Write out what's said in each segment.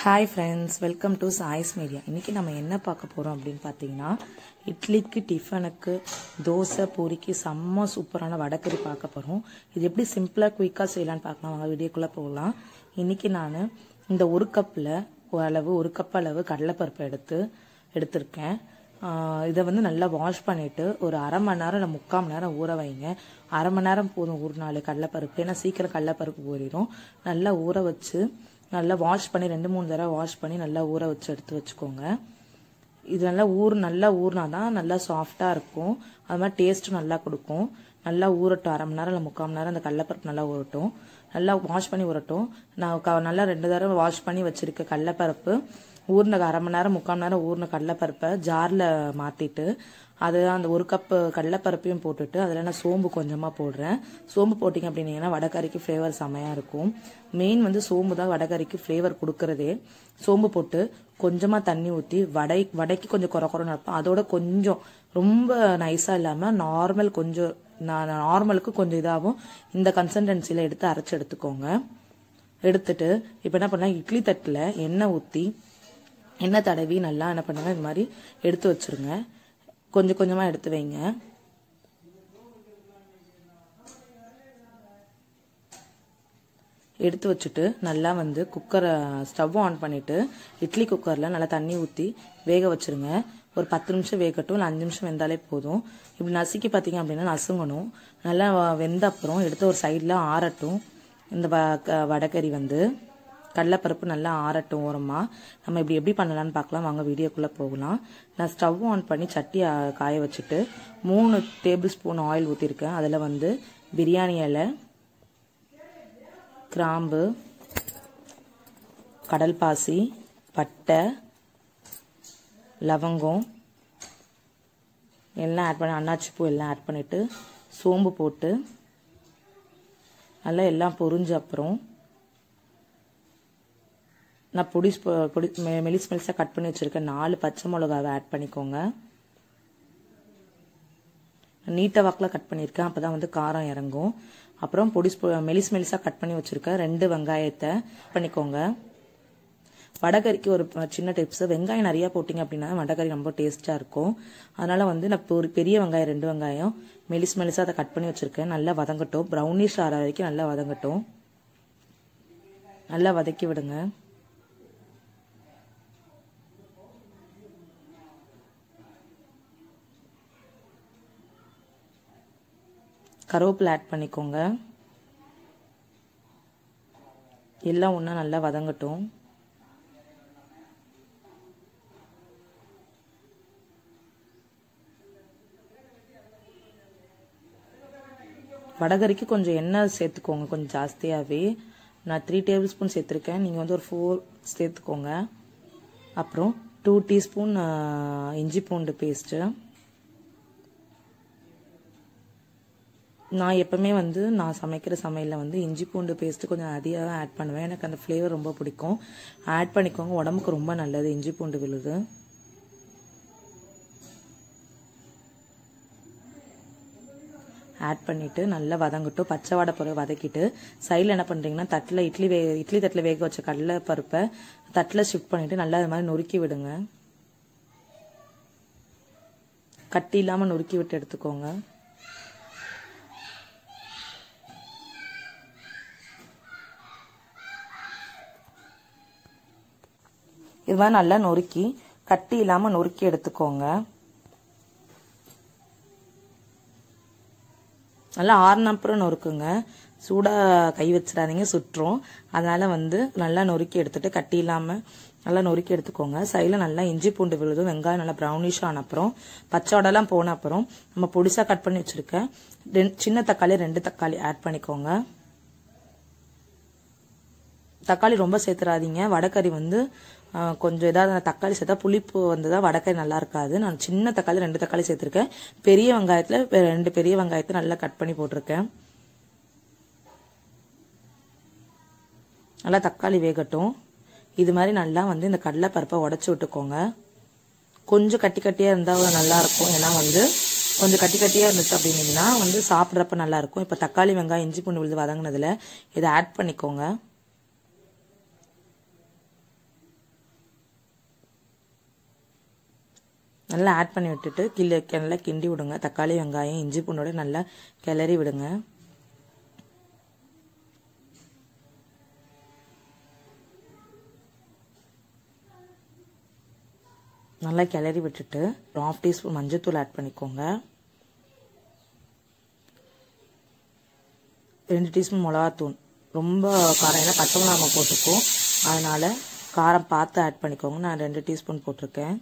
hi friends welcome to Choice Media இன்றைக்கி நம்ம என்ன பார்க்க போகிறோம் அப்படின்னு பார்த்தீங்கன்னா இட்லிக்கு டிஃபனுக்கு தோசை பூரிக்கு செம்ம சூப்பரான வடக்கறி பார்க்க போகிறோம் இது எப்படி சிம்பிளாக குயிக்காக செய்யலான்னு பார்க்கலாம் வாங்க வீடியோக்குள்ளே போகலாம் இன்றைக்கி நான் இந்த ஒரு கப்பில் அளவு ஒரு கப் அளவு கடலைப்பருப்பு எடுத்து எடுத்திருக்கேன் ஆஹ் இதை வந்து நல்லா வாஷ் பண்ணிவிட்டு ஒரு அரை மணி நேரம் இல்லை முக்கால் மணி நேரம் ஊற வைங்க அரை மணி நேரம் போதும் ஊறினாலே கடலைப்பருப்பு ஏன்னா சீக்கிரம் கடலைப்பருப்பு ஊறிடும் நல்லா ஊற வச்சு நல்லா வாஷ் பண்ணி ரெண்டு மூணு தடவை வாஷ் பண்ணி நல்லா ஊற வச்சு எடுத்து வச்சுக்கோங்க இது நல்லா ஊர் நல்லா ஊறினா தான் நல்லா சாஃப்டாக இருக்கும் அது மாதிரி டேஸ்ட்டும் நல்லா கொடுக்கும் நல்லா ஊறட்டும் அரை மணி நேரம் இல்லை முக்கால் மணி நேரம் அந்த கடலைப்பருப்பு நல்லா ஊறட்டும் நல்லா வாஷ் பண்ணி ஊறட்டும் நான் க- நல்லா ரெண்டு தடவை வாஷ் பண்ணி வச்சிருக்க கடலைப்பருப்பு ஊறின அரை மணி நேரம் முக்கால் மணி நேரம் ஊறின கடலைப்பருப்பை ஜாரில் மாற்றிட்டு அது அந்த ஒரு கப்பு கடலைப்பருப்பையும் போட்டுட்டு அதில் நான் சோம்பு கொஞ்சமாக போடுறேன் சோம்பு போட்டிங்க அப்படின்னீங்கன்னா வடகறிக்கு ஃப்ளேவர் செமையாக இருக்கும் மெயின் வந்து சோம்பு தான் வடகறிக்கு ஃப்ளேவர் கொடுக்கறதே சோம்பு போட்டு கொஞ்சமாக தண்ணி ஊற்றி வடை வடைக்கு கொஞ்சம் குறை குறைன்னு இருப்போம் அதோட கொஞ்சம் ரொம்ப நைஸாக இல்லாமல் நார்மல் கொஞ்சம் நான் நார்மலுக்கு கொஞ்சம் இதாகவும் இந்த கன்சிஸ்டன்சியில் எடுத்து அரைச்சி எடுத்துக்கோங்க எடுத்துட்டு இப்போ என்ன பண்ணலாம் இட்லி தட்டில் எண்ணெய் ஊற்றி எண்ணெய் தடவி நல்லா என்ன பண்ணுங்க இது மாதிரி எடுத்து வச்சிருங்க கொஞ்சம் கொஞ்சமாக எடுத்து வைங்க எடுத்து வச்சுட்டு நல்லா வந்து குக்கரை ஸ்டவ் ஆன் பண்ணிட்டு இட்லி குக்கரில் நல்லா தண்ணி ஊற்றி வேக வச்சிருங்க ஒரு பத்து நிமிஷம் வேகட்டும் இல்லை அஞ்சு நிமிஷம் வெந்தாலே போதும் இப்படி நசுக்கி பார்த்தீங்க அப்படின்னா நசுங்கணும் நல்லா வ- வெந்த அப்புறம் எடுத்து ஒரு சைடில் ஆறட்டும் இந்த வ க- வடகறி வந்து கடலைப்பருப்பு நல்லா ஆறட்டும் ஓரமாக நம்ம இப்படி எப்படி பண்ணலாம்னு பார்க்கலாம் வாங்க வீடியோக்குள்ளே போகலாம் நான் ஸ்டவ் ஆன் பண்ணி சட்டி ஆ, காய வச்சுட்டு மூணு டேபிள் ஸ்பூன் ஆயில் ஊற்றிருக்கேன் அதில் வந்து பிரியாணி இலை கிராம்பு கடல் பாசி பட்டை லவங்கம் எல்லாம் ஆட் பண்ணி அன்னாச்சி பூ எல்லாம் ஆட் பண்ணிட்டு சோம்பு போட்டு நல்லா எல்லாம் பொரிஞ்ச அப்புறம் நான் பொடி ஸ்ப- பொடி மெ- மெலிஸ் மெலிசாக கட் பண்ணி வச்சுருக்கேன் நாலு பச்சை மிளகாவை ஆட் பண்ணிக்கோங்க நீட்ட வாக்கில் கட் பண்ணியிருக்கேன் அப்போ தான் வந்து காரம் இறங்கும் அப்புறம் பொடி ஸ்பூ- மெலிஸ் மெலிசாக கட் பண்ணி வச்சுருக்கேன் ரெண்டு வெங்காயத்தை பண்ணிக்கோங்க வடகறிக்கு ஒரு ப- சின்ன டிப்ஸ் வெங்காயம் நிறையா போட்டிங்க அப்படின்னா வடகறி ரொம்ப டேஸ்ட்டாக இருக்கும் அதனால் வந்து நான் இப்போ ஒரு பெரிய வெங்காயம் ரெண்டு வெங்காயம் மெலிஸ் மெலிசாக அதை கட் பண்ணி வச்சுருக்கேன் நல்லா வதங்கட்டும் ப்ரௌனிஷ் ஆற வரைக்கும் நல்லா வதங்கட்டும் நல்லா வதக்கி விடுங்க கருவேப்பிலை ஆட் பண்ணிக்கோங்க எல்லாம் ஒன்றா நல்லா வதங்கட்டும் வடகறிக்கு கொஞ்சம் எண்ணெய் சேர்த்துக்கோங்க கொஞ்சம் ஜாஸ்தியாகவே நான் த்ரீ டேபிள் ஸ்பூன் சேர்த்துருக்கேன் நீங்கள் வந்து ஒரு ஃபோர் சேர்த்துக்கோங்க அப்புறம் டூ டீஸ்பூன் இஞ்சி பூண்டு பேஸ்ட்டு நான் எப்பவுமே வந்து நான் சமைக்கிற சமையலில் வந்து இஞ்சி பூண்டு பேஸ்ட்டு கொஞ்சம் அதிகம் தான் ஆட் பண்ணுவேன் எனக்கு அந்த ஃப்ளேவர் ரொம்ப பிடிக்கும் ஆட் பண்ணிக்கோங்க உடம்புக்கு ரொம்ப நல்லது இஞ்சி பூண்டு விழுது ஆட் பண்ணிட்டு நல்லா வதங்கட்டும் பச்சை வடை பிறகு வதக்கிட்டு சைடில் என்ன பண்ணுறீங்கன்னா தட்டில் இட்லி வே இட்லி தட்டில் வேக வச்ச கடலை பருப்பை தட்டில் ஷிஃப்ட் பண்ணிட்டு நல்லா இது மாதிரி நொறுக்கி விடுங்க கட்டி இல்லாமல் நொறுக்கி விட்டு எடுத்துக்கோங்க இது மாதிரி நல்லா நொறுக்கி கட்டி இல்லாமல் நொறுக்கி எடுத்துக்கோங்க நல்லா ஆறுன அப்புறம் நொறுக்குங்க சூடாக கை வச்சிடாதீங்க சுற்றும் அதனால் வந்து நல்லா நொறுக்கி எடுத்துட்டு கட்டி இல்லாமல் நல்லா நொறுக்கி எடுத்துக்கோங்க சைடில் நல்லா இஞ்சி பூண்டு விழுதும் வெங்காயம் நல்லா ப்ரௌனிஷ் ஆன அப்புறம் பச்சையோடலாம் போன அப்புறம் நம்ம பொடிசாக கட் பண்ணி வச்சுருக்கேன் ரெண்டு சின்ன தக்காளி ரெண்டு தக்காளி ஆட் பண்ணிக்கோங்க தக்காளி ரொம்ப சேர்த்துறாதீங்க வடக்கறி வந்து ஆ, கொஞ்சம் இதாக தக்காளி சேர்த்தா புளிப்பு வந்து தான் வடக்கறி நல்லா இருக்காது நான் சின்ன தக்காளி ரெண்டு தக்காளி சேர்த்துருக்கேன் பெரிய வெங்காயத்தில் ரெண்டு பெரிய வெங்காயத்தை நல்லா கட் பண்ணி போட்டிருக்கேன் நல்லா தக்காளி வேகட்டும் இது மாதிரி நல்லா வந்து இந்த கடலைப்பருப்பை உடச்சி விட்டுக்கோங்க கொஞ்சம் கட்டி கட்டியாக இருந்தால் நல்லா இருக்கும் ஏன்னா வந்து கொஞ்சம் கட்டி கட்டியாக இருந்துச்சு அப்படின்னீங்கன்னா வந்து சாப்பிட்றப்ப நல்லா இருக்கும் இப்போ தக்காளி வெங்காயம் இஞ்சி பூண்டு விழுது வதங்கினதுல இதை ஆட் பண்ணிக்கோங்க நல்லா ஆட் பண்ணி விட்டுட்டு கிள்ளி நல்லா கிண்டி விடுங்க தக்காளி வெங்காயம் இஞ்சி பூண்டோட நல்லா கிளறி விடுங்க நல்லா கிளறி விட்டுட்டு ஒரு ஹாஃப் டீஸ்பூன் மஞ்சத்தூள் ஆட் பண்ணிக்கோங்க ரெண்டு டீஸ்பூன் மிளகாத்தூள் ரொம்ப காரம் ஏன்னா பச்சை மிளகா போட்டுக்கும் அதனால காரம் பார்த்து ஆட் பண்ணிக்கோங்க நான் ரெண்டு டீஸ்பூன் போட்டிருக்கேன்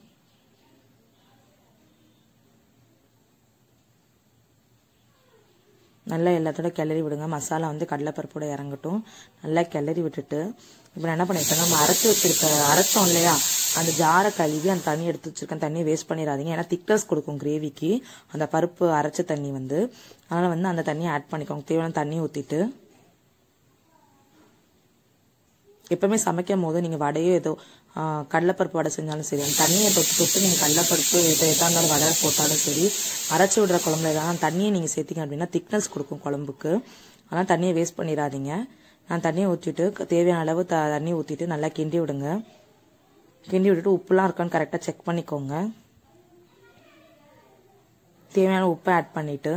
நல்லா எல்லாத்தோட கிளறி விடுங்க மசாலா வந்து கடலைப்பருப்போட இறங்கட்டும் நல்லா கிளறி விட்டுட்டு இப்போ நான் என்ன பண்ணியிருக்கேன் நம்ம அரைச்சி வச்சிருக்க அரைச்சோம் இல்லையா அந்த ஜாரை கழுவி அந்த தண்ணி எடுத்து வச்சிருக்கேன் தண்ணியை வேஸ்ட் பண்ணிடாதீங்க ஏன்னா திக்னஸ் கொடுக்கும் கிரேவிக்கு அந்த பருப்பு அரைச்ச தண்ணி வந்து அதனால் வந்து அந்த தண்ணியை ஆட் பண்ணிக்கோங்க தேவையான தண்ணி ஊற்றிட்டு எப்பவுமே சமைக்கும் போது நீங்கள் வடையோ ஏதோ கடலைப்பருப்பு வடை செஞ்சாலும் சரி அந்த தண்ணியை தொட்டு தொட்டு நீங்கள் கடலைப்பருப்பு எதோ எதாக இருந்தாலும் வடை போட்டாலும் சரி அரைச்சி விடுற குழம்புல எதாவது தண்ணியை நீங்கள் சேர்த்திங்க அப்படின்னா திக்னஸ் கொடுக்கும் குழம்புக்கு ஆனால் தண்ணியை வேஸ்ட் பண்ணிடாதீங்க நான் தண்ணியை ஊற்றிட்டு தேவையான அளவு த தண்ணி ஊற்றிட்டு நல்லா கிண்டி விடுங்க கிண்டி விட்டுட்டு உப்புலாம் இருக்கான்னு கரெக்டாக செக் பண்ணிக்கோங்க தேவையான உப்பை ஆட் பண்ணிவிட்டு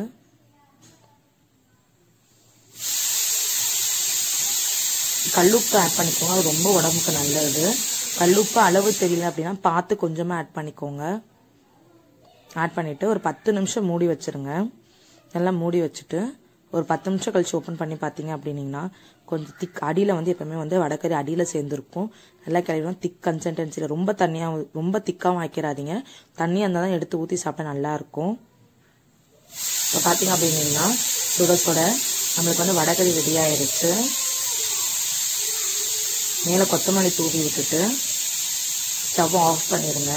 கல்லுப்பு ஆட் பண்ணிக்கோங்க அது ரொம்ப உடம்புக்கு நல்லது கல்லுப்பு அளவு தெரியல அப்படின்னா பார்த்து கொஞ்சமாக ஆட் பண்ணிக்கோங்க ஆட் பண்ணிவிட்டு ஒரு பத்து நிமிஷம் மூடி வச்சுருங்க நல்லா மூடி வச்சுட்டு ஒரு பத்து நிமிஷம் கழிச்சு ஓப்பன் பண்ணி பார்த்தீங்க அப்படின்னீங்கன்னா கொஞ்சம் திக் அடியில் வந்து எப்பவுமே வந்து வடக்கறி அடியில் சேர்ந்துருக்கும் நல்லா கிளறிடும் திக் கன்சிஸ்டன்சியில் ரொம்ப தண்ணியாக ரொம்ப திக்காகவும் வைக்கிறாதீங்க தண்ணியாக இருந்தால் தான் எடுத்து ஊற்றி சாப்பிட்டா நல்லாயிருக்கும் இப்போ பார்த்தீங்க அப்படின்னீங்கன்னா சுட சுட நம்மளுக்கு வந்து வடகறி ரெடி ஆயிடுச்சு மேலே கொத்தமல்லி தூவி விட்டுட்டு ஸ்டவ் ஆஃப் பண்ணிடுங்க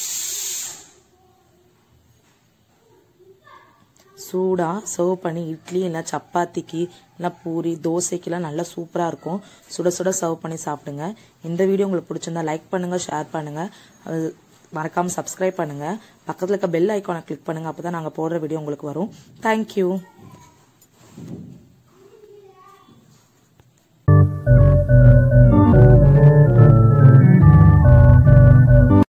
சூடாக சர்வ் பண்ணி இட்லி இல்லை சப்பாத்திக்கு இல்லை பூரி தோசைக்கெல்லாம் நல்லா சூப்பராக இருக்கும் சுட சுட சர்வ் பண்ணி சாப்பிடுங்க இந்த வீடியோ உங்களுக்கு பிடிச்சிருந்தா லைக் பண்ணுங்கள் ஷேர் பண்ணுங்கள் அது மறக்காமல் சப்ஸ்கிரைப் பண்ணுங்கள் பக்கத்தில் இருக்க பெல் ஐக்கானை கிளிக் பண்ணுங்கள் அப்போ தான் நாங்கள் போடுற வீடியோ உங்களுக்கு வரும் தேங்க்யூ